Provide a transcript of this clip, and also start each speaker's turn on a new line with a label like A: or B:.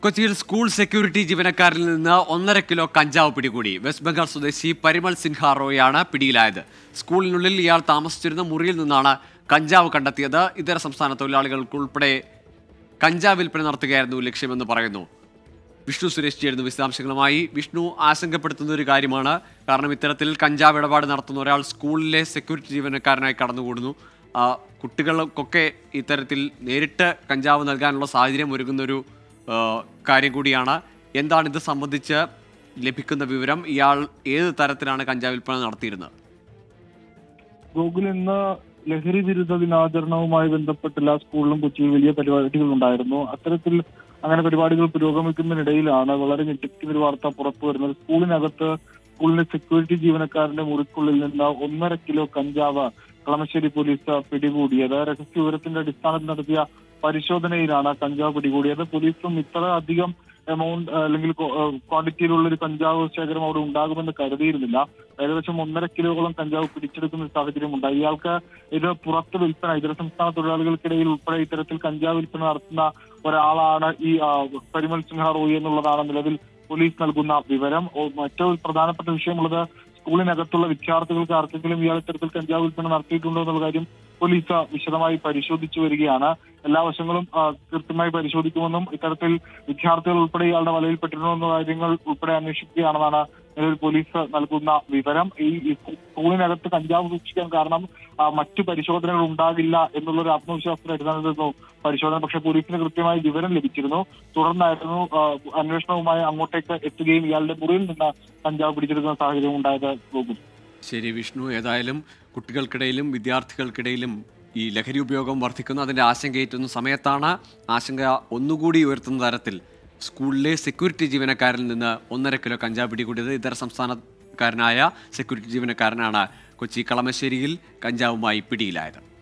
A: കൊച്ചിയിൽ school security ജീവനക്കാരിൽ നിന്ന് ഒന്നര കിലോ കഞ്ചാവ് പിടികൂടി വെസ്റ്റ് ബംഗാൾ സ്വദേശി പരിമൾ സിൻഹ റോയാണ് പിടിയിലായത് സ്കൂളിനുള്ളിൽ ഇയാൾ താമസിച്ചിരുന്ന മുറിയിൽ നിന്നാണ് കഞ്ചാവ് കണ്ടെത്തിയത് ഇതര സംസ്ഥാന തൊഴിലാളികൾക്കുൾപ്പെടെ കഞ്ചാവ് വിൽപ്പന നടത്തുകയായിരുന്നു ലക്ഷ്യമെന്ന് പറയുന്നു വിഷ്ണു സുരേഷ് ചേരുന്നു വിശദാംശങ്ങളുമായി വിഷ്ണു ആശങ്കപ്പെടുത്തുന്ന ഒരു കാര്യമാണ് കാരണം ഇത്തരത്തിൽ കഞ്ചാവ് ഇടപാട് നടത്തുന്ന ഒരാൾ സ്കൂളിലെ സെക്യൂരിറ്റി ജീവനക്കാരനായി കടന്നുകൂടുന്നു ആ, കുട്ടികൾക്കൊക്കെ ഇത്തരത്തിൽ നേരിട്ട് കഞ്ചാവ് നൽകാനുള്ള സാഹചര്യം ഒരുങ്ങുന്നൊരു ആ, കാര്യം കൂടിയാണ് എന്താണ് ഇത് സംബന്ധിച്ച് ലഭിക്കുന്ന വിവരം ഇയാൾ ഏത് തരത്തിലാണ് കഞ്ചാവ് വിൽപ്പന നടത്തിയിരുന്നത്
B: ഗൂഗിൾ ഇന്ന് ലഹരി വിരുദ്ധ ദിനാചരണവുമായി ബന്ധപ്പെട്ട് എല്ലാ സ്കൂളിലും കൊച്ചിയിൽ വലിയ പരിപാടികൾ ഉണ്ടായിരുന്നു അത്തരത്തിൽ അങ്ങനെ പരിപാടികൾ പുരോഗമിക്കുന്നതിനിടയിലാണ് വളരെ ഞെട്ടിക്കുന്ന ഒരു വാർത്ത പുറത്തു വരുന്നത് സ്കൂളിനകത്ത് സ്കൂളിലെ സെക്യൂരിറ്റി ജീവനക്കാരന്റെ മുറിക്കുള്ളിൽ നിന്ന് ഒന്നര കിലോ കഞ്ചാവ് കളമശ്ശേരി പോലീസ് പിടികൂടിയത് രഹസ്യ വിവരത്തിന്റെ അടിസ്ഥാനത്തിൽ നടത്തിയ പരിശോധനയിലാണ് കഞ്ചാവ് പിടികൂടിയത് പോലീസും ഇത്ര അധികം എമൗണ്ട് അല്ലെങ്കിൽ ക്വാണ്ടിറ്റിയിലുള്ള ഒരു കഞ്ചാവ് ശേഖരം അവിടെ ഉണ്ടാകുമെന്ന് കരുതിയിരുന്നില്ല ഏകദേശം ഒന്നര കിലോളം കഞ്ചാവ് പിടിച്ചെടുക്കുന്ന ഒരു സാഹചര്യം ഉണ്ടായി ഇയാൾക്ക് ഇത് പുറത്ത് വിൽപ്പന ഇതര സംസ്ഥാന തൊഴിലാളികൾക്കിടയിൽ ഉൾപ്പെടെ ഇത്തരത്തിൽ കഞ്ചാവ് വിൽപ്പന നടത്തുന്ന ഒരാളാണ് ഈ ആ, പരിമൽ സിംഹ റോയി എന്നുള്ളതാണ് നിലവിൽ പോലീസ് നൽകുന്ന വിവരം ഓ, മറ്റൊരു പ്രധാനപ്പെട്ട വിഷയമുള്ളത് സ്കൂളിനകത്തുള്ള വിദ്യാർത്ഥികൾക്ക് ആർക്കെങ്കിലും ഇയാൾ ഇത്തരത്തിൽ കഞ്ചാവ് വിൽപ്പന നടത്തിയിട്ടുണ്ടോ എന്നുള്ള കാര്യം പോലീസ് വിശദമായി പരിശോധിച്ചു വരികയാണ് എല്ലാ വശങ്ങളും ആ, കൃത്യമായി പരിശോധിക്കുമെന്നും ഇത്തരത്തിൽ വിദ്യാർത്ഥികൾ ഉൾപ്പെടെ ഇയാളുടെ വലയിൽപ്പെട്ടിരുന്നോ എന്ന കാര്യങ്ങൾ ഉൾപ്പെടെ അന്വേഷിക്കുകയാണെന്നാണ് നിലവിൽ പോലീസ് നൽകുന്ന വിവരം ഈ ഈ സ്കൂളിനകത്ത് കഞ്ചാവ് സൂക്ഷിക്കാൻ കാരണം ആ, മറ്റു പരിശോധനകൾ ഉണ്ടാകില്ല എന്നുള്ള ഒരു ആത്മവിശ്വാസത്തിലായിരുന്നു പരിശോധന പക്ഷേ പോലീസിന് കൃത്യമായി വിവരം ലഭിച്ചിരുന്നു തുടർന്നായിരുന്നു ആ, അന്വേഷണവുമായി അങ്ങോട്ടേക്ക് എത്തുകയും ഇയാളുടെ മുറിയിൽ നിന്ന് കഞ്ചാവ് പിടിച്ചെടുക്കുന്ന സാഹചര്യം ഉണ്ടായത് ഗോകുൽ
A: ശരി വിഷ്ണു ഏതായാലും കുട്ടികൾക്കിടയിലും വിദ്യാർത്ഥികൾക്കിടയിലും ഈ ലഹരി ഉപയോഗം വർദ്ധിക്കുന്ന അതിൻ്റെ ആശങ്കയേറ്റുന്ന സമയത്താണ് ആശങ്ക ഒന്നുകൂടി ഉയർത്തുന്ന തരത്തിൽ സ്കൂളിലെ സെക്യൂരിറ്റി ജീവനക്കാരിൽ നിന്ന് ഒന്നര കിലോ കഞ്ചാവ് പിടികൂടിയത് ഇതര സംസ്ഥാനക്കാരനായ സെക്യൂരിറ്റി ജീവനക്കാരനാണ് കൊച്ചി കളമശ്ശേരിയിൽ കഞ്ചാവുമായി പിടിയിലായത്